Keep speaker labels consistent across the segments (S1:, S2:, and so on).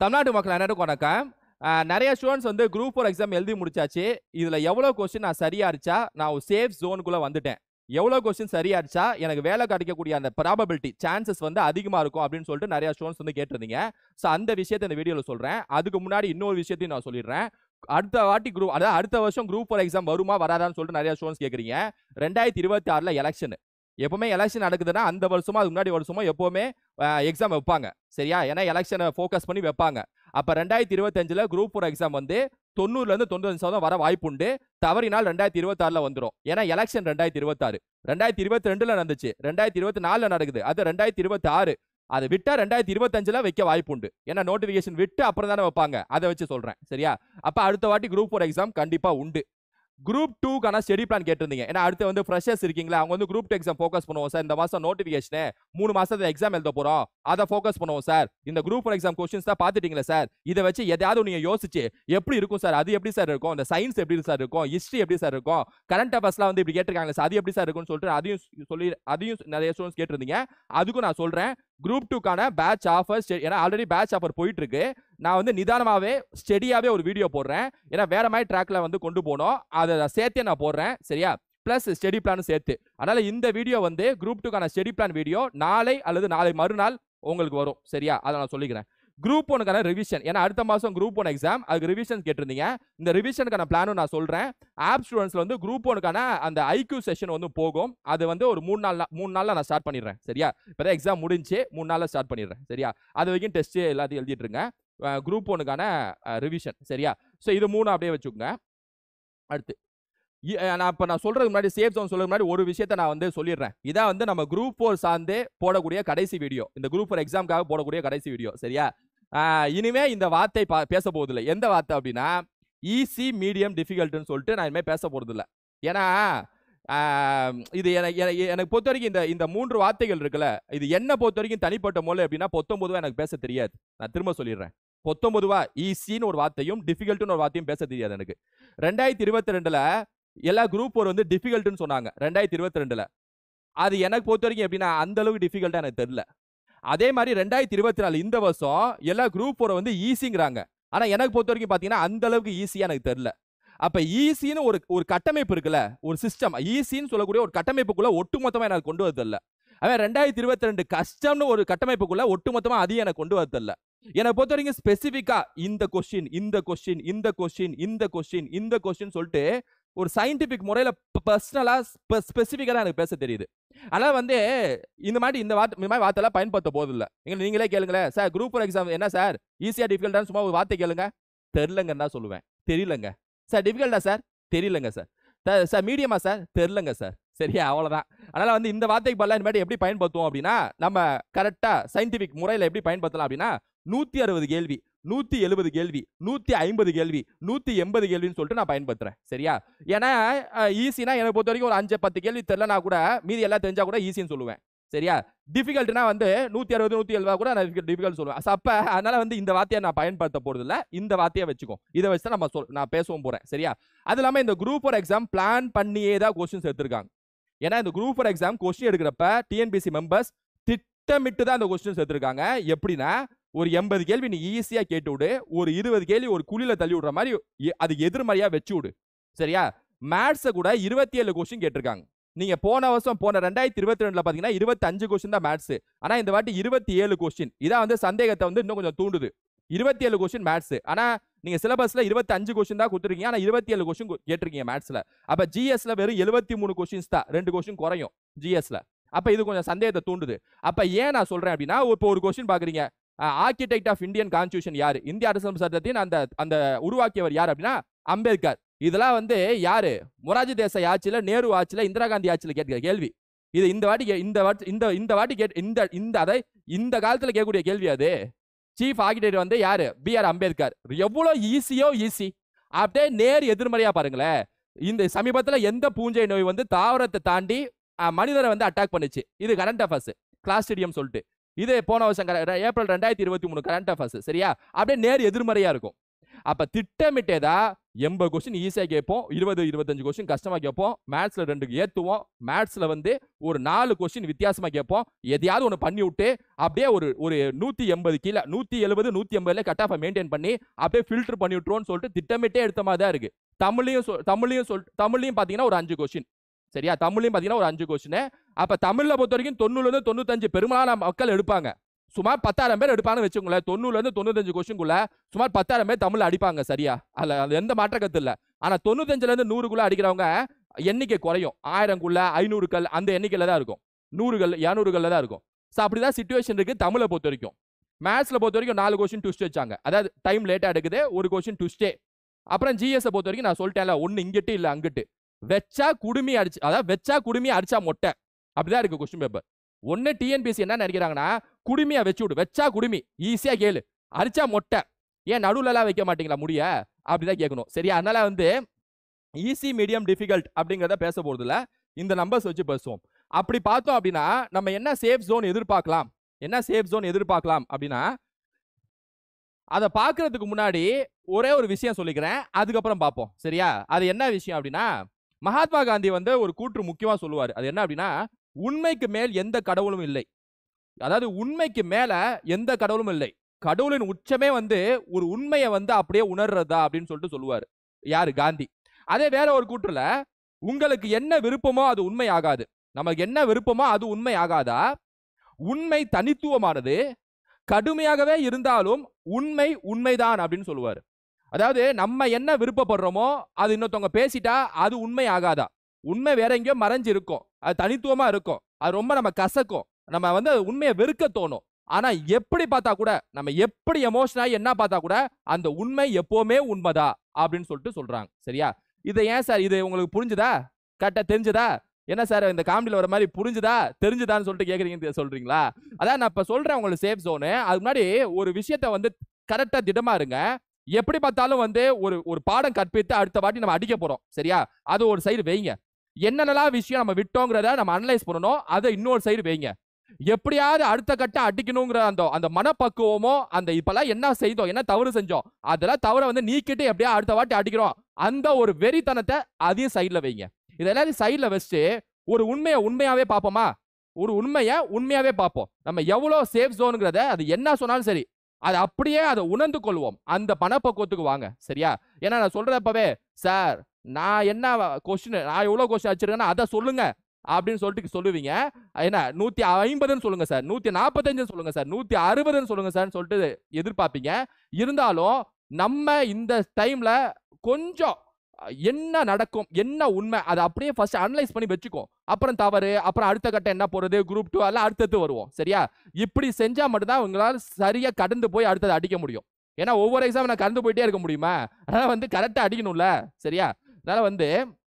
S1: தமிழ்நாட்டு மக்கள் அனைவருக்கும் வணக்கம் அஹ், நிறைய ஸ்டூடெண்ட்ஸ் வந்து குரூப் ஃபோர் எக்ஸாம் எழுதி முடிச்சாச்சு இதுல எவ்வளவு கொஸ்டின் நான் சரியா அடிச்சா நான் ஒரு சேஃப் ஜோனுக்குள்ள வந்துட்டேன் எவ்வளவு கொஸ்டின் சரியா அடிச்சா எனக்கு வேலை கிடைக்கக்கூடிய அந்த ப்ராபபிலிட்டி சான்சஸ் வந்து அதிகமா இருக்கும் அப்படின்னு சொல்லிட்டு நிறைய ஸ்டூடெண்ட்ஸ் வந்து கேட்டிருந்தீங்க ஸோ அந்த விஷயத்தை இந்த வீடியோவில் சொல்றேன் அதுக்கு முன்னாடி இன்னொரு விஷயத்தையும் நான் சொல்லிடுறேன் அடுத்த வாட்டி குரூப் அதாவது அடுத்த வருஷம் குரூப் ஃபோர் எக்ஸாம் வருமா வராதான்னு சொல்லிட்டு நிறைய ஸ்டூடெண்ட்ஸ் கேட்குறீங்க ரெண்டாயிரத்தி இருபத்தி ஆறில் எலெக்ஷன் எப்பவுமே எலெக்ஷன் நடக்குதுன்னா அந்த வருஷமா அதுக்கு முன்னாடி வருஷமோ எப்பவுமே எக்ஸாம் வைப்பாங்க சரியா ஏன்னா எலெக்ஷனை ஃபோக்கஸ் பண்ணி வைப்பாங்க அப்போ ரெண்டாயிரத்தி இருபத்தஞ்சில் குரூப் ஃபோர் எக்ஸாம் வந்து தொண்ணூறுலேருந்து தொண்ணூத்தஞ்சு சதவீதம் வர வாய்ப்புண்டு தவறினால் ரெண்டாயிரத்தி இருபத்தாறில் வந்துடும் ஏன்னா எலெக்ஷன் ரெண்டாயிரத்தி இருபத்தாறு ரெண்டாயிரத்தி இருபத்தி ரெண்டில் நடந்துச்சு ரெண்டாயிரத்தி இருபத்தி நாலில் நடக்குது அது ரெண்டாயிரத்தி இருபத்தி ஆறு அது விட்டா ரெண்டாயிரத்தி இருபத்தஞ்சில் வைக்க வாய்ப்புண்டு ஏன்னா நோட்டிஃபிகேஷன் விட்டு அப்புறம் தானே வைப்பாங்க அதை வச்சு சொல்கிறேன் சரியா அப்போ அடுத்த வாட்டி குரூப் ஃபோர் எக்ஸாம் கண்டிப்பாக உண்டு குரூப் டூக்கான ஸ்டடி பிளான் கேட்டிருந்தீங்க ஏன்னா அடுத்து வந்து ஃப்ரெஷர்ஸ் இருக்கீங்களா அவங்க வந்து குரூப் டூ எக்ஸாம் ஃபோக்கஸ் பண்ணுவோம் சார் இந்த மாதம் நோட்டிஃபிகேஷனு மூணு மாசத்துல எக்ஸாம் எழுத போறோம் அதை ஃபோக்கஸ் பண்ணுவோம் சார் இந்த குரூப் ஃபோர் எக்ஸாம் கொஸ்டின்ஸ் தான் பார்த்துட்டீங்களா சார் இதை வச்சு எதையாவது நீங்க யோசிச்சு எப்படி இருக்கும் சார் அது எப்படி சார் இருக்கும் இந்த சயின்ஸ் எப்படி சார் இருக்கும் ஹிஸ்ட்ரி எப்படி சார் இருக்கும் கரண்ட் அஃபேர்ஸ்லாம் வந்து இப்படி கேட்டிருக்காங்க சார் அது எப்படி சார் இருக்கும்னு சொல்லிட்டு அதையும் சொல்லி அதையும் நிறைய ஸ்டூடெண்ட்ஸ் கேட்டிருந்தீங்க அதுக்கும் நான் சொல்றேன் குரூப் டூக்கான பேட்ச் ஆஃபர் ஏன்னா ஆல்ரெடி பேட்ச் ஆஃபர் போயிட்டு இருக்கு நான் வந்து நிதானமாவே ஸ்டெடியாவே ஒரு வீடியோ போடுறேன் ஏன்னா வேற மாதிரி ட்ராக்ல வந்து கொண்டு போனோம் அதை சேர்த்தே நான் போடுறேன் சரியா ப்ளஸ் ஸ்டடி பிளான் சேர்த்து அதனால இந்த வீடியோ வந்து குரூப் டூக்கான ஸ்டடி பிளான் வீடியோ நாளை அல்லது நாளை மறுநாள் உங்களுக்கு வரும் சரியா அதை நான் சொல்லிக்கிறேன் குரூப் ஒனுக்கான ரிவிஷன் ஏன்னா அடுத்த மாதம் குரூப் ஒன் எக்ஸாம் அதுக்கு ரிவிஷன் கேட்டிருந்தீங்க இந்த ரிவிஷனுக்கான பிளானும் நான் சொல்கிறேன் ஆப் ஸ்டூடெண்ட்ஸ்ல வந்து குரூப் ஒனுக்கான அந்த ஐக்யூ செஷன் வந்து போகும் அது வந்து ஒரு மூணு நாள் மூணு நாளில் நான் ஸ்டார்ட் பண்ணிடுறேன் சரியா இப்போ எக்ஸாம் முடிஞ்சு மூணு நாளில் ஸ்டார்ட் பண்ணிடுறேன் சரியா அது வரைக்கும் டெஸ்ட் எல்லாத்தையும் எழுதிட்டு இருங்க குரூப் ஒனுக்கான ரிவிஷன் சரியா ஸோ இது மூணு அப்படியே வச்சுக்கோங்க அடுத்து இ- அஹ் நான் இப்போ நான் சொல்றதுக்கு முன்னாடி சேஃப் ஜோன் சொல்றதுக்கு முன்னாடி ஒரு விஷயத்தை நான் வந்து சொல்லிடுறேன் இதான் வந்து நம்ம குரூப் ஃபோர் சார்ந்து போடக்கூடிய கடைசி வீடியோ இந்த குரூப் ஃபோர் எக்ஸாம்க்காக போடக்கூடிய கடைசி வீடியோ சரியா ஆஹ் இனிமே இந்த வார்த்தை பா- பேச போறதில்ல எந்த வார்த்தை அப்படின்னா ஈஸி மீடியம் டிஃபிகல்ட்னு சொல்லிட்டு நான் இனிமேல் பேச போறதில்ல ஏன்னா ஆஹ் இது எனக்கு எனக்கு- எனக்கு பொறுத்த வரைக்கும் இந்த இந்த மூன்று வார்த்தைகள் இருக்குல்ல இது என்ன பொறுத்த வரைக்கும் தனிப்பட்ட மொழி அப்படின்னா பொத்தொன்பதுவா எனக்கு பேச தெரியாது நான் திரும்ப சொல்லிடுறேன் பொத்தொன்பதுவா ஈஸின்னு ஒரு வார்த்தையும் டிஃபிகல்ட்னு ஒரு வார்த்தையும் பேச தெரியாது எனக்கு ரெண்டாயிரத்தி இருபத்தி ரெண்டுல எல்லா குரூப் ஒரு வந்து டிஃபிகல்ட்னு சொன்னாங்க ரெண்டாயிரத்தி இருபத்தி ரெண்டுல அது எனக்கு பொறுத்த வரைக்கும் எப்படின்னா அந்த அளவுக்கு டிஃபிகல்ட்டா எனக்கு தெரியல அதே மாதிரி ரெண்டாயிரத்தி இருபத்தி நாலு இந்த வருஷம் எல்லா குரூப் ஃபோரை வந்து ஈஸிங்கிறாங்க ஆனா எனக்கு பொறுத்த வரைக்கும் பாத்தீங்கன்னா அந்த அளவுக்கு ஈஸியா எனக்கு தெரியல அப்ப ஈஸின்னு ஒரு ஒரு கட்டமைப்பு இருக்குல்ல ஒரு சிஸ்டம் ஈஸின்னு சொல்லக்கூடிய ஒரு கட்டமைப்புக்குள்ள ஒட்டுமொத்தமா எனக்கு கொண்டு வரதில்ல அவன் ரெண்டாயிரத்தி இருபத்தி ரெண்டு கஷ்டம்னு ஒரு கட்டமைப்புக்குள்ள ஒட்டுமொத்தமா அதையும் எனக்கு கொண்டு வரதில்ல என்னை பொறுத்த வரைக்கும் ஸ்பெசிஃபிக்கா இந்த கொஸ்டின் இந்த கொஸ்டின் இந்த கொஸ்டின் இந்த கொஸ்டின் இந்த கொஸ்டின் சொல்லிட்டு ஒரு சயின்டிபிக் முறையில பர்சனலா ஸ்பெசிஃபிக்கா தான் எனக்கு பேச தெரியுது அதனால வந்து இந்த மாதிரி இந்த வார்த்தை இந்த மாதிரி வார்த்தைலாம் பயன்படுத்த போதில்ல எங்க நீங்களே கேளுங்களேன் சார் குரூப் ஃபோர் எக்ஸாம் என்ன சார் ஈஸியா டிஃபிகல்ட்டான்னு சும்மா ஒரு வார்த்தை கேளுங்க தெரிலங்கன்னு தான் சொல்லுவேன் தெரியலங்க சார் டிஃபிகல்ட்டா சார் தெரியலங்க சார் த- சார் மீடியமா சார் தெரிலங்க சார் சரியா அவ்வளவுதான் அதனால வந்து இந்த வார்த்தைக்கு பதிலா இனிமேட்டு எப்படி பயன்படுத்துவோம் அப்படின்னா நம்ம கரெக்டா சயின்டிபிக் முறையில எப்படி பயன்படுத்தலாம் அப்படின்னா நூத்தி அறுபது கேள்வி நூத்தி எழுபது கேள்வி நூத்தி ஐம்பது கேள்வி நூத்தி எண்பது கேள்வின்னு சொல்லிட்டு நான் பயன்படுத்துறேன் சரியா ஏன்னா ஈஸினா எனக்கு பொறுத்த வரைக்கும் ஒரு அஞ்சு பத்து கேள்வி தெரியலனா கூட மீதி எல்லாம் தெரிஞ்சா கூட ஈஸின்னு சொல்லுவேன் சரியா டிஃபிகல்ட்னா வந்து நூத்தி அறுபது நூத்தி எழுபது கூட நான் டிஃபிகல்ட் சொல்லுவேன் So, அப்ப அதனால வந்து இந்த வார்த்தையை நான் பயன்படுத்த போறது இல்ல இந்த வார்த்தையை வச்சுக்கோ இதை வச்சு தான் நம்ம சொல் நான் பேசவும் போறேன் சரியா அது இல்லாம இந்த குரூப் ஃபார் எக்ஸாம் பிளான் பண்ணியே தான் கொஸ்டின்ஸ் எடுத்திருக்காங்க ஏன்னா இந்த குரூப் ஃபார் எக்ஸாம் கொஸ்டின் எடுக்கிறப்ப டிஎன்பிசி மெம்பர்ஸ் திட்டமிட்டு தான் அந்த கொஸ்டின்ஸ் எடுத்திருக்காங்க எப்படின்னா ஒரு எண்பது கேள்வி நீ ஈஸியா கேட்டு விடு ஒரு இருபது கேள்வி ஒரு குழியில தள்ளி விடுற மாதிரி எ- அது எதிர்மறையா வச்சு விடு சரியா மேத்ஸை கூட இருபத்தி ஏழு கொஸ்டின் கேட்டிருக்காங்க நீங்க போன வருஷம் போன ரெண்டாயிரத்தி இருபத்தி ரெண்டுல பாத்தீங்கன்னா இருபத்தஞ்சு கொஸ்டின் தான் மேத்ஸ் ஆனா இந்த வாட்டி இருபத்தி ஏழு கொஸ்டின் இதான் வந்து சந்தேகத்தை வந்து இன்னும் கொஞ்சம் தூண்டுது இருபத்தி ஏழு கொஸ்டின் மேத்ஸ் ஆனா நீங்க சிலபஸ்ல இருபத்தி அஞ்சு கொஸ்டின் தான் கொடுத்துருக்கீங்க ஆனா இருபத்தி ஏழு கொஸ்டின் கேட்டிருக்கீங்க மேத்ஸ்ல அப்ப ஜிஎஸ்ல வெறும் எழுபத்தி மூணு கொஸ்டின்ஸ் தான் ரெண்டு கொஸ்டின் குறையும் ஜிஎஸ்ல அப்ப இது கொஞ்சம் சந்தேகத்தை தூண்டுது அப்ப ஏன் நான் சொல்றேன் அப்படின்னா இப்போ ஒரு கொஸ்டின் பாக்குறீங்க ஆர்கிடெக்ட் ஆஃப் இந்தியன் கான்ஸ்டியூஷன் யாரு இந்திய அரசியல் சட்டத்தின் அந்த அந்த உருவாக்கியவர் யார் அப்படின்னா அம்பேத்கர் இதெல்லாம் வந்து யாரு மொராஜி தேசாய் ஆட்சியில நேரு ஆட்சியில இந்திரா காந்தி ஆட்சியில கேட்கிற கேள்வி இது இந்த வாட்டி கே- இந்த வாட்டி இந்த இந்த வாட்டி கேட் இந்த இந்த அதை இந்த காலத்துல கேட்கக்கூடிய கேள்வி அது சீஃப் ஆர்கிடெக்ட் வந்து யாரு பி ஆர் அம்பேத்கர் எவ்வளவு ஈஸியோ ஈஸி அப்படியே நேர் எதிர்மறையா பாருங்களேன் இந்த சமீபத்துல எந்த பூஞ்சை நோய் வந்து தாவரத்தை தாண்டி அஹ், மனிதரை வந்து அட்டாக் பண்ணுச்சு இது கரண்ட் அஃபேர்ஸ் கிளாஸ் ஸ்டேடியம் சொல்லிட்டு இது போன வருஷம் கர- ரெ- ஏப்ரல் ரெண்டாயிரத்தி இருபத்தி மூணு கரண்ட் அஃபேர்ஸ் சரியா அப்படியே நேர் எதிர்மறையா இருக்கும் அப்ப திட்டமிட்டேதா எண்பது கொஸ்டின் ஈஸியாக கேட்போம் இருபது இருபத்தஞ்சு கொஸ்டின் கஷ்டமாக கேட்போம் மேத்ஸில் ரெண்டுக்கு ஏற்றுவோம் மேத்ஸில் வந்து ஒரு நாலு கொஸ்டின் வித்தியாசமாக கேட்போம் எதையாவது ஒன்று பண்ணி விட்டு அப்படியே ஒரு ஒரு நூற்றி எண்பது கீழே நூற்றி எழுபது நூற்றி எண்பதுல கட் ஆஃபை மெயின்டைன் பண்ணி அப்படியே ஃபில்டர் பண்ணி விட்டுருவோம்னு சொல்லிட்டு திட்டமிட்டே எடுத்த மாதிரி தான் இருக்கு தமிழ்லையும் சொல் தமிழ்லையும் சொல் தமிழ்லையும் பார்த்தீங்கன்னா ஒரு அஞ்சு கொஸ்டின் சரியா தமிழ்லையும் பார்த்தீங்கன்னா ஒரு அஞ்சு கொஸ்டின் அப்போ தமிழில் பொறுத்த வரைக்கும் தொண்ணூறுலேருந்து தொண்ணூத்தஞ்சு பெரும்பாலான மக்கள் எடுப்பாங்க சுமார் பத்தாயிரம் பேர் எடுப்பாங்கன்னு வச்சுக்கோங்களேன் தொண்ணூறுலேருந்து தொண்ணூத்தஞ்சு கொஸ்டின்குள்ள சுமார் பத்தாயிரம் பேர் தமிழ் அடிப்பாங்க சரியா அதில் அது எந்த மாற்ற கருத்து இல்லை ஆனால் தொண்ணூத்தஞ்சுலேருந்து நூறுக்குள்ள அடிக்கிறவங்க எண்ணிக்கை குறையும் ஆயிரங்குள்ள ஐநூறுக்கள் அந்த எண்ணிக்கையில் தான் இருக்கும் நூறுகள் இரநூறுகளில் தான் இருக்கும் ஸோ அப்படி தான் சுச்சுவேஷன் இருக்குது தமிழை பொறுத்த வரைக்கும் மேத்ஸில் பொறுத்த வரைக்கும் நாலு கொஸ்டின் ட்விஸ்ட் வச்சாங்க அதாவது டைம் லேட்டாக எடுக்குது ஒரு கொஸ்டின் ட்விஸ்டே அப்புறம் ஜிஎஸை பொறுத்த வரைக்கும் நான் சொல்லிட்டேன்ல ஒன்று இங்கிட்டு இல்லை அங்கிட்டு வெச்சா குடுமி அடிச்சு அதாவது வெச்சா குடுமி அடிச்சா மொட்டை அப்படிதான் இருக்கு கொஸ்டின் பேப்பர் ஒன்று டிஎன்பிசி என்ன நினைக்கிறாங்கன்னா குடுமியா வச்சு விடு வெச்சா குடுமி ஈஸியாக கேளு அடிச்சா மொட்டை ஏன் நடுவுலலாம் வைக்க மாட்டீங்களா முடிய அப்படிதான் கேட்கணும் சரியா அதனால வந்து ஈஸி மீடியம் டிஃபிகல்ட் அப்படிங்கிறத பேச போறதுல இந்த நம்பர்ஸ் வச்சு பேசுவோம் அப்படி பார்த்தோம் அப்படின்னா நம்ம என்ன சேஃப் ஜோன் எதிர்பார்க்கலாம் என்ன சேஃப் ஜோன் எதிர்பார்க்கலாம் அப்படின்னா அதை பார்க்கறதுக்கு முன்னாடி ஒரே ஒரு விஷயம் சொல்லிக்கிறேன் அதுக்கப்புறம் பார்ப்போம் சரியா அது என்ன விஷயம் அப்படின்னா மகாத்மா காந்தி வந்து ஒரு கூற்று முக்கியமா சொல்லுவார் அது என்ன அப்படின்னா உண்மைக்கு மேல் எந்த கடவுளும் இல்லை அதாவது உண்மைக்கு மேல எந்த கடவுளும் இல்லை கடவுளின் உச்சமே வந்து ஒரு உண்மையை வந்து அப்படியே உணர்றதா அப்படின்னு சொல்லிட்டு சொல்லுவார் யாரு காந்தி அதே வேற ஒரு கூற்றுல உங்களுக்கு என்ன விருப்பமோ அது உண்மை ஆகாது நமக்கு என்ன விருப்பமோ அது உண்மை ஆகாதா உண்மை தனித்துவமானது கடுமையாகவே இருந்தாலும் உண்மை உண்மைதான் அப்படின்னு சொல்லுவார் அதாவது நம்ம என்ன விருப்பப்படுறோமோ அது இன்னொருத்தவங்க பேசிட்டா அது உண்மை ஆகாதா உண்மை வேற எங்கேயோ மறைஞ்சு இருக்கும் அது தனித்துவமா இருக்கும் அது ரொம்ப நம்ம கசக்கும் நம்ம வந்து அது உண்மையை வெறுக்க தோணும் ஆனா எப்படி பார்த்தா கூட நம்ம எப்படி எமோஷனாகி என்ன பார்த்தா கூட அந்த உண்மை எப்பவுமே உண்மைதா அப்படின்னு சொல்லிட்டு சொல்றாங்க சரியா இதை ஏன் சார் இது உங்களுக்கு புரிஞ்சுதா கரெக்டா தெரிஞ்சுதா என்ன சார் இந்த காமெடியில் வர மாதிரி புரிஞ்சுதா தெரிஞ்சுதான்னு சொல்லிட்டு கேட்குறீங்கன்னு சொல்றீங்களா அதான் நான் இப்போ சொல்றேன் உங்களுக்கு சேஃப் ஜோனு அது முன்னாடி ஒரு விஷயத்த வந்து கரெக்டா திடமா இருங்க எப்படி பார்த்தாலும் வந்து ஒரு ஒரு பாடம் கற்பித்து அடுத்த வாட்டி நம்ம அடிக்க போறோம் சரியா அது ஒரு சைடு வைங்க என்னென்னலாம் விஷயம் நம்ம விட்டோங்கிறத நம்ம அனலைஸ் பண்ணணும் அதை இன்னொரு சைடு வைங்க எப்படியாவது அடுத்த கட்ட அடிக்கணுங்கிற அந்த அந்த மனப்பக்குவமோ அந்த இப்பெல்லாம் என்ன செய்தோம் என்ன தவறு செஞ்சோம் அதெல்லாம் தவறை வந்து நீக்கிட்டு எப்படியா அடுத்த வாட்டி அடிக்கிறோம் அந்த ஒரு வெறித்தனத்தை அதையும் சைடில் வைங்க இதெல்லாம் சைடில் வச்சுட்டு ஒரு உண்மையை உண்மையாவே பார்ப்போமா ஒரு உண்மையை உண்மையாவே பார்ப்போம் நம்ம எவ்வளோ சேஃப் ஜோனுங்கிறத அது என்ன சொன்னாலும் சரி அது அப்படியே அதை உணர்ந்து கொள்வோம் அந்த பணப்பக்குவத்துக்கு வாங்க சரியா ஏன்னா நான் சொல்றப்பவே சார் நான் என்ன கொஸ்டின் நான் எவ்வளோ கொஸ்டின் வச்சிருக்கேன்னா அதை சொல்லுங்க அப்படின்னு சொல்லிட்டு சொல்லுவீங்க என்ன நூத்தி ஐம்பதுன்னு சொல்லுங்க சார் நூத்தி நாற்பத்தஞ்சுன்னு சொல்லுங்க சார் நூத்தி அறுபதுன்னு சொல்லுங்க சார்னு சொல்லிட்டு எதிர்பார்ப்பீங்க இருந்தாலும் நம்ம இந்த டைம்ல கொஞ்சம் என்ன நடக்கும் என்ன உண்மை அதை அப்படியே ஃபர்ஸ்ட் அனலைஸ் பண்ணி வச்சுக்கோ அப்புறம் தவறு அப்புறம் அடுத்த கட்டம் என்ன போறது குரூப் டூ எல்லாம் அடுத்தது வருவோம் சரியா இப்படி செஞ்சா மட்டும்தான் உங்களால் சரியா கடந்து போய் அடுத்தது அடிக்க முடியும் ஏன்னா ஒவ்வொரு எக்ஸாம் நான் கடந்து போயிட்டே இருக்க முடியுமா அதனால வந்து கரெக்டாக அடிக்கணும்ல சரியா அதனால வந்து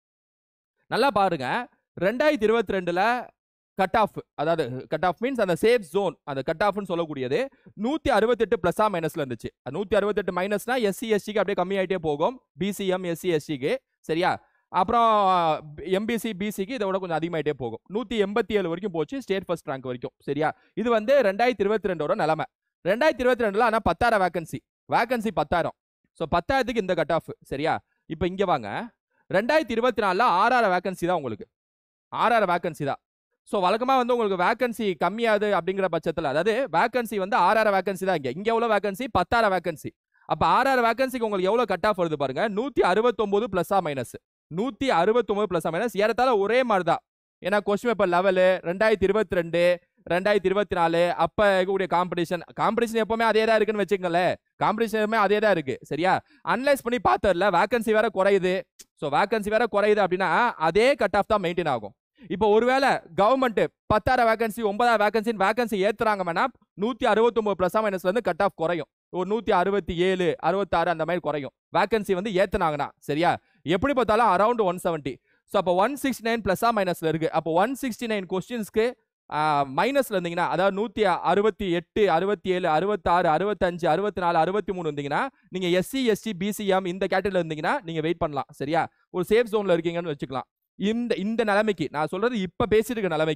S1: நல்லா பாருங்க ரெண்டாயிரத்தி இருபத்தி ரெண்டுல கட் ஆஃப் அதாவது கட் ஆஃப் மீன்ஸ் அந்த சேஃப் ஜோன் அந்த கட் ஆஃப்னு சொல்லக்கூடியது நூற்றி அறுபத்தெட்டு ப்ளஸ்ஸா மைனஸ்ல இருந்துச்சு நூற்றி அறுபத்தெட்டு மைனஸ்னா எஸ்சி எஸ்சிக்கு அப்படியே கம்மியாயிட்டே போகும் பிசிஎம் எஸ்சி எஸ்சிக்கு சரியா அப்புறம் எம்பிசி பிசிக்கு இதை விட கொஞ்சம் அதிகமாயிட்டே போகும் நூற்றி எண்பத்தி ஏழு வரைக்கும் போச்சு ஸ்டேட் ஃபர்ஸ்ட் ரேங்க் வரைக்கும் சரியா இது வந்து ரெண்டாயிரத்தி இருபத்தி ரெண்டோட நிலமை ரெண்டாயிரத்தி இருபத்தி ரெண்டுல ஆனால் பத்தாயிரம் வேகன்சி வேகன்சி பத்தாயிரம் ஸோ பத்தாயிரத்துக்கு இந்த கட் ஆஃப் சரியா இப்போ இங்கே வாங்க ரெண்டாயிரத்தி இருபத்தி நாலில் ஆறாயிரம் வேகன்சி தான் உங்களுக்கு ஆறாயிரம் வேகன்சி தான் ஸோ வழக்கமாக வந்து உங்களுக்கு வேகன்சி கம்மியாது அப்படிங்கிற பட்சத்தில் அதாவது வேகன்சி வந்து ஆறாயிரம் வேகன்சி தான் இங்கே இங்கே எவ்வளோ வேகன்சி பத்தாயிரம் வேகன்சி அப்போ ஆறாயிரம் வேகன்சிக்கு உங்களுக்கு எவ்வளோ கட் ஆஃப் வருது பாருங்க நூற்றி அறுபத்தொம்போது ப்ளஸ்ஸா மைனஸ் நூற்றி அறுபத்தொம்போது ப்ளஸ்ஸா மைனஸ் ஏறத்தாழ ஒரே மாதிரி தான் ஏன்னா கொஸ்டின் பேப்பர் லெவலு ரெண்டாயிரத்தி இருபத்தி ரெண்டு ரெண்டாயிரத்தி இருபத்தி நாலு அப்போ இருக்கக்கூடிய காம்படிஷன் காம்படிஷன் எப்பவுமே அதே தான் இருக்குன்னு வச்சுக்கோங்களேன் காம்படிஷனுமே அதே தான் இருக்கு சரியா அனலைஸ் பண்ணி பார்த்ததில்ல வேகன்சி வேற குறையுது ஸோ வேகன்சி வேற குறையுது அப்படின்னா அதே கட் ஆஃப் தான் மெயின்டைன் ஆகும் இப்போ ஒருவேளை கவர்மெண்ட் பத்தாயிரம் வேகன்சி ஒன்பதாயிரம் வேகன்சி வேகன்சி ஏத்துறாங்க வேணா நூத்தி அறுபத்தொன்பது பிளஸ் மைனஸ்ல இருந்து கட் ஆஃப் குறையும் ஒரு நூத்தி அறுபத்தி ஏழு அறுபத்தாறு அந்த மாதிரி குறையும் வேகன்சி வந்து ஏத்துனாங்கன்னா சரியா எப்படி பார்த்தாலும் அரௌண்ட் ஒன் செவன்ட்டி ஸோ அப்போ ஒன் சிக்ஸ்டி நைன் பிளஸ்ஸா மைனஸ்ல இருக்கு அப்போ ஒன் சிக்ஸ்டி நைன் கொஸ்டின்ஸ்க்கு மைனஸ்ல இருந்தீங்கன்னா அதாவது நூத்தி அறுபத்தி எட்டு அறுபத்தி ஏழு அறுபத்தாறு அறுபத்தஞ்சு அறுபத்தி நாலு அறுபத்தி மூணு இருந்தீங்கன்னா நீங்க எஸ்சி எஸ்டி பிசிஎம் இந்த கேட்டகரியில் இருந்தீங்கன்னா நீங்க வெயிட் பண்ணலாம் சரியா ஒரு சேஃப் ஜோன்ல இருக்கீங்கன்னு வச்சுக்கலாம் இந்த இந்த நிலைமைக்கு நான் சொல்றது இப்ப பேசிட்டு இருக்க நிலைமைக்கு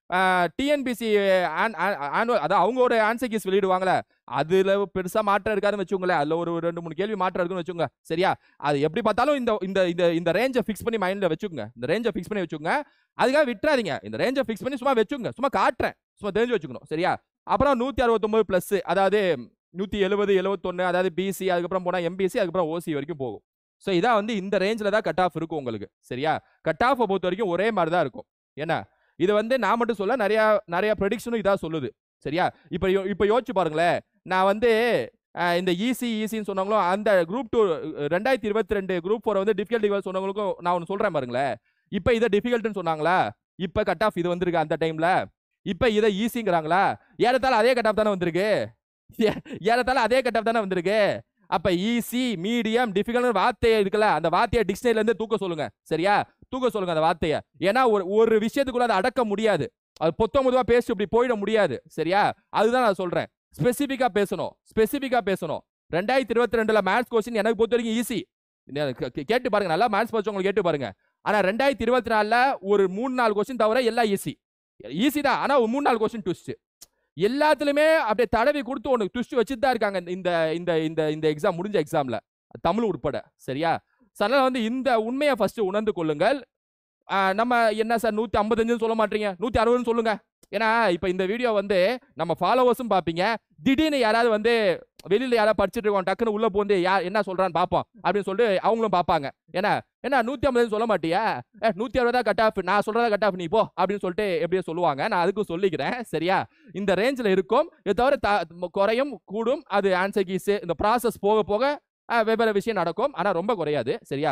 S1: டிஎன்பிசி ஆனுவல் அதாவது அவங்க ஒரு ஆன்சர் கீஸ் வெளியிடுவாங்களே அதுல பெருசா மாற்றம் இருக்காதுன்னு வச்சுக்கோங்களேன் அதுல ஒரு ரெண்டு மூணு கேள்வி மாற்றம் இருக்குன்னு வச்சுக்கோங்க சரியா அது எப்படி பார்த்தாலும் இந்த இந்த இந்த இந்த ரேஞ்சை ஃபிக்ஸ் பண்ணி மைண்ட்ல வச்சுக்கோங்க இந்த ரேஞ்சை ஃபிக்ஸ் பண்ணி வச்சுக்கோங்க அதுக்காக விட்டுறாதீங்க இந்த ரேஞ்சை ஃபிக்ஸ் பண்ணி சும்மா வச்சுக்கோங்க சும்மா காட்டுறேன் சும்மா தெரிஞ்சு வச்சுக்கணும் சரியா அப்புறம் நூத்தி அறுபத்தொன்பது பிளஸ் அதாவது நூத்தி எழுபது எழுபத்தொன்னு அதாவது பிசி அதுக்கப்புறம் போனா எம்பிசி அதுக்கப்புறம் ஓசி வரைக்கும் போகும் ஸோ இதான் வந்து இந்த ரேஞ்சில் தான் கட் ஆஃப் இருக்கும் உங்களுக்கு சரியா கட் ஆஃபை பொறுத்த வரைக்கும் ஒரே மாதிரி தான் இருக்கும் என்ன இது வந்து நான் மட்டும் சொல்ல நிறைய நிறைய ப்ரெடிக்ஷனும் இதாக சொல்லுது சரியா இப்போ இப்போ யோசிச்சு பாருங்களேன் நான் வந்து அஹ், இந்த ஈசி ஈசின்னு சொன்னவங்களும் அந்த குரூப் டூ ரெண்டாயிரத்தி இருபத்தி ரெண்டு குரூப் ஃபோர் வந்து டிஃபிகல்ட்டி சொன்னவங்களுக்கும் நான் ஒன்று சொல்கிறேன் பாருங்களேன் இப்போ இதை டிஃபிகல்ட்னு சொன்னாங்களா இப்போ கட் ஆஃப் இது வந்திருக்கு அந்த டைமில் இப்போ இதை ஈஸிங்கிறாங்களா ஏறத்தாழ அதே கட் ஆஃப் தானே வந்திருக்கு ஏ- ஏறத்தாழ அதே கட் ஆஃப் தானே வந்திருக்கு அப்ப ஈஸி மீடியம் டிஃபிகல்ட் வார்த்தையை இருக்குல்ல அந்த வார்த்தையை டிக்ஷனரியில இருந்து தூக்க சொல்லுங்க சரியா தூக்க சொல்லுங்க அந்த வார்த்தையை ஏன்னா ஒரு ஒரு விஷயத்துக்குள்ள அதை அடக்க முடியாது அது பொத்த முதுவா பேசி இப்படி போயிட முடியாது சரியா அதுதான் நான் சொல்றேன் ஸ்பெசிபிக்கா பேசணும் ஸ்பெசிபிக்கா பேசணும் ரெண்டாயிரத்தி இருபத்தி ரெண்டுல மேத்ஸ் கொஸ்டின் எனக்கு பொறுத்த வரைக்கும் ஈஸி கேட்டு பாருங்க நல்லா மேத்ஸ் படிச்சவங்க கேட்டு பாருங்க ஆனா ரெண்டாயிரத்தி இருபத்தி நாலுல ஒரு மூணு நாலு கொஸ்டின் தவிர எல்லாம் ஈஸி ஈஸி தான் ஆனா ஒரு மூணு நாலு கொஸ்டின் ட்விஸ்ட் எல்லாத்துலயுமே அப்படியே தடவி கொடுத்து ஒன்று ட்விஸ்ட் வச்சுட்டு தான் இருக்காங்க இந்த இந்த இந்த இந்த எக்ஸாம் முடிஞ்ச எக்ஸாம்ல தமிழ் உட்பட சரியா So, அதனால வந்து இந்த உண்மையை ஃபர்ஸ்ட் உணர்ந்து கொள்ளுங்கள் ஆஹ் நம்ம என்ன சார் நூத்தி ஐம்பத்தஞ்சுன்னு சொல்ல மாட்டீங்க நூத்தி அறுபதுன்னு சொல்லுங்க ஏன்னா இப்ப இந்த வீடியோ வந்து நம்ம ஃபாலோவர்ஸும் பார்ப்பீங்க திடீர்னு யாராவது வந்து வெளியில யாராவது படிச்சுட்டு இருக்கோம் டக்குன்னு உள்ள போந்து யார் என்ன சொல்றான்னு பார்ப்போம் அப்படின்னு சொல்லிட்டு அவங்களும் பார்ப்பாங்க ஏன்னா என்ன நூத்தி ஐம்பதுன்னு சொல்ல மாட்டியா ஏ நூத்தி அறுபதா கட் ஆஃப் நான் சொல்றதா கட் ஆஃப் நீ போ அப்படின்னு சொல்லிட்டு எப்படியோ சொல்லுவாங்க நான் அதுக்கும் சொல்லிக்கிறேன் சரியா இந்த ரேஞ்சில் இருக்கும் இது தவிர த- குறையும் கூடும் அது ஆன்சர் கீஸ் இந்த ப்ராசஸ் போக போக அஹ், வெவ்வேறு விஷயம் நடக்கும் ஆனால் ரொம்ப குறையாது சரியா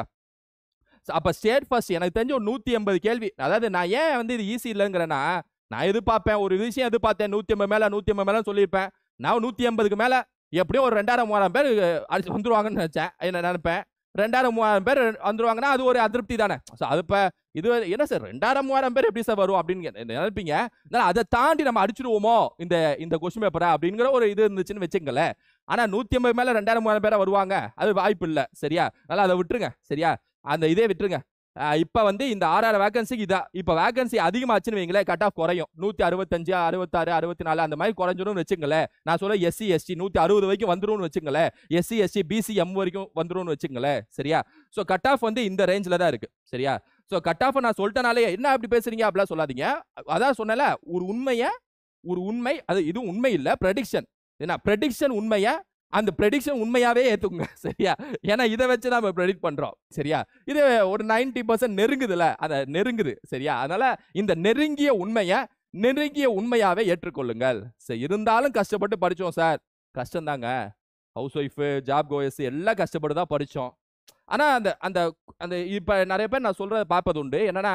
S1: So, அப்ப ஸ்டேட் ஃபர்ஸ்ட் எனக்கு தெரிஞ்ச ஒரு நூத்தி எண்பது கேள்வி அதாவது நான் ஏன் வந்து இது ஈஸி இல்லைங்கிறேன்னா நான் எதிர்பார்ப்பேன் ஒரு விஷயம் எதிர்பார்த்தேன் நூத்தி ஐம்பது மேல நூத்தி ஐம்பது மேல சொல்லியிருப்பேன் நான் நூத்தி எண்பதுக்கு மேல எப்படியும் ஒரு ரெண்டாயிரம் மூவாயிரம் பேர் அடிச்சு வந்துருவாங்கன்னு நினைச்சேன் என்ன நினைப்பேன் ரெண்டாயிரம் மூவாயிரம் பேர் வந்துருவாங்கன்னா அது ஒரு அதிருப்தி தானே ஸோ அது இப்போ இது என்ன சார் ரெண்டாயிரம் மூவாயிரம் பேர் எப்படி சார் வரும் அப்படின்னு கே- நினைப்பீங்க அதனால அதை தாண்டி நம்ம அடிச்சிடுவோமோ இந்த இந்த கொஸ்டின் பேப்பரை அப்படிங்கிற ஒரு இது இருந்துச்சுன்னு வச்சுங்களேன் ஆனா நூத்தி ஐம்பது மேல ரெண்டாயிரம் மூவாயிரம் பேரா வருவாங்க அது வாய்ப்பு இல்லை சரியா அதனால அதை விட்டுருங்க சரியா அந்த இதே விட்டுருங்க ஆஹ் இப்ப வந்து இந்த ஆறாயிரம் வேகன்சிக்கு இதா இப்ப வேகன்சி அதிகமாச்சுன்னு வைங்களேன் கட் ஆஃப் குறையும் நூத்தி அறுபத்தஞ்சு அறுபத்தாறு அறுபத்தி நாலு அந்த மாதிரி குறைஞ்சிடும்னு வச்சுங்களேன் நான் சொல்ல எஸ்சி எஸ்டி நூத்தி அறுபது வரைக்கும் வந்துரும்னு வச்சுங்களேன் எஸ்சி எஸ்டி பிசி எம் வரைக்கும் வந்துரும்னு வச்சுங்களேன் சரியா ஸோ கட் ஆஃப் வந்து இந்த ரேஞ்சில் தான் இருக்கு சரியா ஸோ கட் ஆஃப் நான் சொல்லிட்டனாலே என்ன அப்படி பேசுறீங்க அப்படிலாம் சொல்லாதீங்க அதான் சொன்னல ஒரு உண்மையை ஒரு உண்மை அது இது உண்மை இல்லை ப்ரெடிக்ஷன் என்ன ப்ரெடிக்ஷன் உண்மையா அந்த ப்ரெடிக்ஷன் உண்மையாவே ஏத்துக்குங்க சரியா ஏன்னா இதை வச்சு நம்ம ப்ரெடிக்ட் பண்றோம் சரியா இது ஒரு 90% பர்சன்ட் நெருங்குதுல அதை நெருங்குது சரியா அதனால இந்த நெருங்கிய உண்மையை நெருங்கிய உண்மையாவே ஏற்றுக்கொள்ளுங்கள் சரி இருந்தாலும் கஷ்டப்பட்டு படிச்சோம் சார் கஷ்டம்தாங்க ஹவுஸ் ஒய்ஃபு ஜாப் கோயஸ் எல்லாம் கஷ்டப்பட்டு தான் படித்தோம் ஆனால் அந்த அந்த அந்த இப்போ நிறைய பேர் நான் சொல்கிறத பார்ப்பது உண்டு என்னன்னா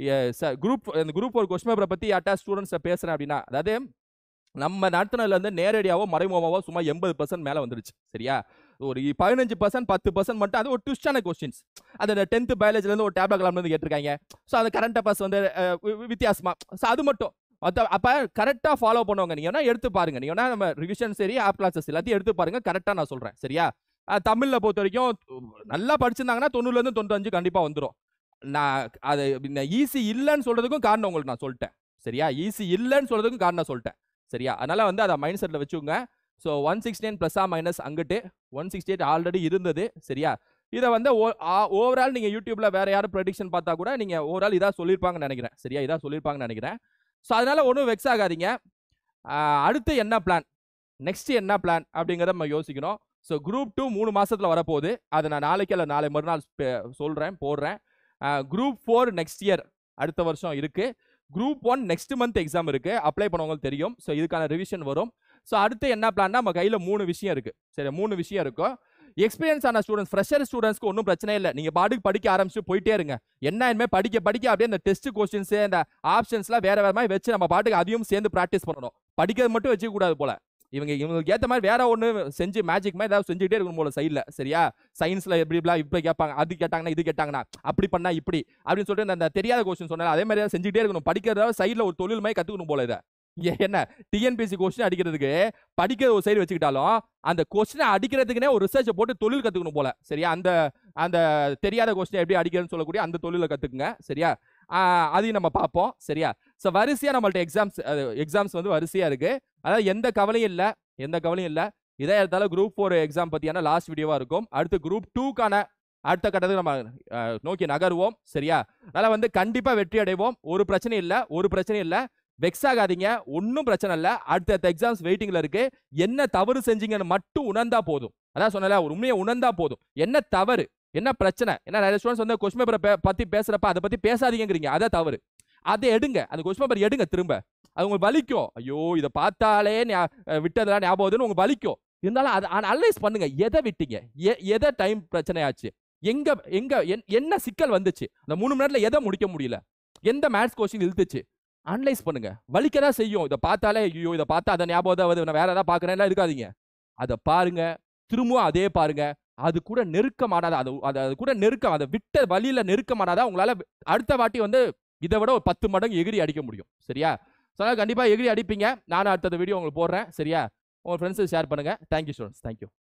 S1: குரூப் அந்த குரூப் ஒரு கொஸ்டின் பேப்பரை பற்றி யார்ட்டா ஸ்டூடெண்ட்ஸை பேசுகிறேன் அப்படின்னா அதாவது நம்ம நடத்தினதுல இருந்து நேரடியாவோ மறைமுகமாவோ சும்மா எண்பது பர்சன்ட் மேலே வந்துருச்சு சரியா ஒரு பதினஞ்சு பர்சன்ட் பத்து பர்சன்ட் மட்டும் அது ஒரு ட்விஸ்டான கொஸ்டின்ஸ் அது டென்த் பயாலஜிலேருந்து ஒரு டேப்லெட் இருந்து கேட்டிருக்காங்க ஸோ அந்த கரண்ட் அஃபேர்ஸ் வந்து அஹ், வி- வி- வித்தியாசமா ஸோ அது மட்டும் மத்த அப்போ கரெக்டாக ஃபாலோ பண்ணுவாங்க நீங்கள் வேணா எடுத்து பாருங்க நீங்கள் வேணா நம்ம ரிவிஷன் சரி ஆப் கிளாஸஸ் எல்லாத்தையும் எடுத்து பாருங்க கரெக்டாக நான் சொல்கிறேன் சரியா அஹ், தமிழ்ல பொறுத்த வரைக்கும் நல்லா படிச்சிருந்தாங்கன்னா தொண்ணூறுலேருந்து தொண்ணூத்தஞ்சு கண்டிப்பாக வந்துடும் நான் அது ஈஸி இல்லைன்னு சொல்றதுக்கும் காரணம் உங்களுக்கு நான் சொல்லிட்டேன் சரியா ஈஸி இல்லைன்னு சொல்றதுக்கும் காரணம் சொல்லிட்டேன் சரியா அதனால வந்து அதை மைண்ட் செட்டில் வச்சுக்கோங்க ஸோ ஒன் சிக்ஸ்டி நைன் ப்ளஸ்ஸா மைனஸ் அங்கிட்டு ஒன் சிக்ஸ்டி எயிட் ஆல்ரெடி இருந்தது சரியா இதை வந்து ஓவரால் நீங்கள் யூடியூப்ல வேற யாரும் ப்ரெடிக்ஷன் பார்த்தா கூட நீங்கள் ஓவரால் இதாக சொல்லியிருப்பாங்கன்னு நினைக்கிறேன் சரியா இதாக சொல்லியிருப்பாங்கன்னு நினைக்கிறேன் ஸோ அதனால ஒன்றும் வெக்ஸ் ஆகாதீங்க ஆஹ் அடுத்து என்ன பிளான் நெக்ஸ்ட் என்ன பிளான் அப்படிங்கிறத நம்ம யோசிக்கணும் ஸோ குரூப் டூ மூணு மாசத்துல வரப்போகுது அதை நான் நாளைக்கு இல்லை நாளை மறுநாள் பே- சொல்றேன் போடுறேன் குரூப் ஃபோர் நெக்ஸ்ட் இயர் அடுத்த வருஷம் இருக்கு group one next month exam இருக்கு அப்ளை பண்ணவங்களுக்கு தெரியும் ஸோ இதுக்கான ரிவிஷன் வரும் ஸோ அடுத்து என்ன பிளான்னா நம்ம கையில் மூணு விஷயம் இருக்கு சரி மூணு விஷயம் இருக்கும் எக்ஸ்பீரியன்ஸ் ஆன ஸ்டூடெண்ட்ஸ் ஃப்ரெஷர் ஸ்டூடெண்ட்ஸ்க்கு ஒன்றும் பிரச்சனை இல்லை நீங்கள் பாட்டுக்கு படிக்க ஆரம்பிச்சு போயிட்டே இருங்க என்ன இனிமேல் படிக்க படிக்க அப்படியே இந்த டெஸ்ட் கொஸ்டின்ஸ் இந்த ஆப்ஷன்ஸ்லாம் வேற வேற மாதிரி வச்சு நம்ம பாட்டுக்கு அதையும் சேர்ந்து ப்ராக்டிஸ் பண்ணணும் படிக்கிறது மட்டும் வச்சுக்க கூடாது போல இவங்க இவங்களுக்கு ஏற்ற மாதிரி வேற ஒன்று செஞ்சு மேஜிக் மாதிரி ஏதாவது செஞ்சுக்கிட்டே இருக்கணும் போல சைடில் சரியா சயின்ஸ்ல எப்படி இப்படிலாம் இப்போ கேட்பாங்க அது கேட்டாங்கன்னா இது கேட்டாங்கன்னா அப்படி பண்ணா இப்படி அப்படின்னு சொல்லிட்டு இந்த- இந்த தெரியாத கொஸ்டின் சொன்னால அதே மாதிரி செஞ்சுட்டே இருக்கணும் படிக்கிறதா சைடில் ஒரு தொழில் மாதிரி கற்றுக்கணும் போல இதை ஏ- என்ன டிஎன்பிசி கொஸ்டின் அடிக்கிறதுக்கு படிக்கிறது ஒரு சைடு வச்சுக்கிட்டாலும் அந்த கொஸ்டினை அடிக்கிறதுக்குனே ஒரு ரிசர்ச்சை போட்டு தொழில் கற்றுக்கணும் போல சரியா அந்த அந்த தெரியாத கொஸ்டின் எப்படி அடிக்கிறதுன்னு சொல்லக்கூடிய அந்த தொழிலை கற்றுக்குங்க சரியா அதையும் நம்ம பார்ப்போம் சரியா ஸோ வரிசையா நம்மள்ட்ட எக்ஸாம்ஸ் எக்ஸாம்ஸ் வந்து வரிசையா இருக்கு அதாவது எந்த கவலையும் இல்லை எந்த கவலையும் இல்லை இதே இடத்தால குரூப் ஃபோர் எக்ஸாம் பத்தியான லாஸ்ட் வீடியோவா இருக்கும் அடுத்து குரூப் டூக்கான அடுத்த கட்டத்துக்கு நம்ம அஹ், நோக்கி நகருவோம் சரியா அதனால வந்து கண்டிப்பா வெற்றி அடைவோம் ஒரு பிரச்சனையும் இல்லை ஒரு பிரச்சனையும் இல்லை வெக்ஸ் ஆகாதீங்க ஒன்றும் பிரச்சனை இல்லை அடுத்தடுத்த எக்ஸாம்ஸ் வெயிட்டிங்ல இருக்கு என்ன தவறு செஞ்சீங்கன்னு மட்டும் உணர்ந்தா போதும் அதான் சொன்னல ஒரு உண்மையை உணர்ந்தா போதும் என்ன தவறு என்ன பிரச்சனை என்ன நிறைய ஸ்டூடெண்ட்ஸ் வந்து கொஸ்டின் பேப்பரை பத்தி பேசுறப்ப அதை பத்தி பேசாதீங்கிறீங்க அதான் தவறு அதை எடுங்க அந்த கொஸ்டின் பேப்பர் எடுங்க திரும்ப அது உங்களுக்கு வலிக்கும் ஐயோ இதை பார்த்தாலே ஞா- அஹ் விட்டதெல்லாம் ஞாபகம் வருதுன்னு உங்களுக்கு வலிக்கும் இருந்தாலும் அதை அனலைஸ் பண்ணுங்க எதை விட்டீங்க எ- எதை டைம் பிரச்சனையாச்சு எங்க எங்க என்- என்ன சிக்கல் வந்துச்சு அந்த மூணு மணி நேரத்துல எதை முடிக்க முடியல எந்த மேத்ஸ் கொஸ்டின் இழுத்துச்சு அனலைஸ் பண்ணுங்க வலிக்கதான் செய்யும் இதை பார்த்தாலே ஐயோ இதை பார்த்தா அதை ஞாபகம் தான் வருது நான் வேற ஏதாவது பார்க்கறேன்லாம் இருக்காதீங்க அதை பாருங்க திரும்பவும் அதே பாருங்க அது கூட நெருக்கமானதா அது அது அது கூட நெருக்கம் அதை விட்ட வழியில நெருக்கமானதா உங்களால அடுத்த வாட்டி வந்து இதை விட ஒரு பத்து மடங்கு எகிரி அடிக்க முடியும் சரியா ஸோ அதனால கண்டிப்பா எகிரி அடிப்பீங்க நானும் அடுத்த வீடியோ உங்களுக்கு போடுறேன் சரியா உங்க ஃப்ரெண்ட்ஸுக்கு ஷேர் பண்ணுங்க தேங்க்யூ ஸ்டூடெண்ட்ஸ் தேங்க்யூ